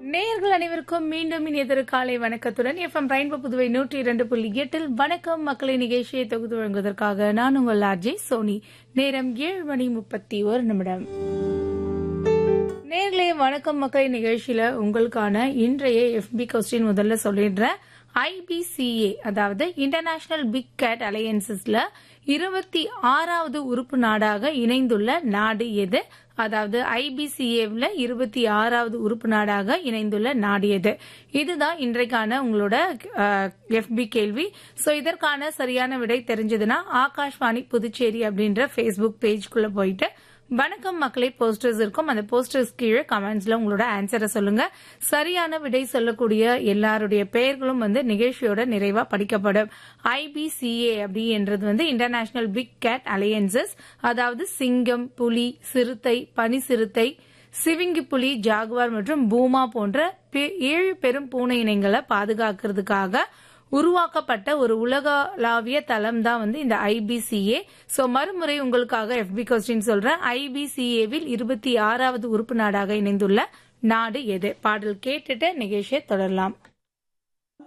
நேயர்கள் அனைவருக்கும் மீண்டும் இனியதொரு காலை வணக்கத்துடன் எஃப்எம் ரெயின்போ புதுவை நூற்றி இரண்டு புள்ளி எட்டில் வணக்கம் மக்களை நிகழ்ச்சியை தொகுத்து வழங்குவதற்காக நான் உங்கள் ஆர்ஜே சோனி நேரம் ஏழு மணி முப்பத்தி ஒரு நிமிடம் நேர்களே வணக்கம் மக்களை நிகழ்ச்சியில உங்களுக்கான இன்றைய எஃபி கொஸ்டின் முதல்ல சொல்லிடுறேன் ஐபிசிஏ அதாவது இன்டர்நேஷனல் பிக் கேட் அலையன்சஸ்ல இருபத்தி ஆறாவது உறுப்பு நாடாக இணைந்துள்ள நாடு எது அதாவது ஐபிசிஏவில் இருபத்தி ஆறாவது உறுப்பு நாடாக இணைந்துள்ள நாடு எது இதுதான் இன்றைக்கான உங்களோட எஃபி கேள்வி ஸோ இதற்கான சரியான விடை தெரிஞ்சதுன்னா ஆகாஷ்வாணி புதுச்சேரி அப்படின்ற ஃபேஸ்புக் பேஜ்குள்ள போயிட்டு வணக்கம் மக்களை போஸ்டர்ஸ் இருக்கும் அந்த போஸ்டர்ஸ் கீழே கமெண்ட்ஸ்ல உங்களோட ஆன்சரை சொல்லுங்க சரியான விடை சொல்லக்கூடிய எல்லாருடைய பெயர்களும் வந்து நிகழ்ச்சியோட நிறைவா படிக்கப்படும் ஐபிசிஏ அப்படின்றது வந்து இன்டர்நேஷனல் பிக் கேட் அலையன்சஸ் அதாவது சிங்கம் புலி சிறுத்தை பனி சிறுத்தை சிவிங்கி புலி ஜாகுவார் மற்றும் பூமா போன்ற ஏழு பெரும் பூனை இனங்களை பாதுகாக்கிறதுக்காக உருவாக்கப்பட்ட ஒரு உலகளாவிய தளம் தான் வந்து இந்த ஐபிசிஏ சோ மறுமுறை உங்களுக்காக எஃபி கொஸ்டின் சொல்றேன் ஐபிசிஏவில் இருபத்தி ஆறாவது உறுப்பு நாடாக இணைந்துள்ள நாடு எது பாடல் கேட்டுட்டு நிகழ்ச்சியை தொடரலாம்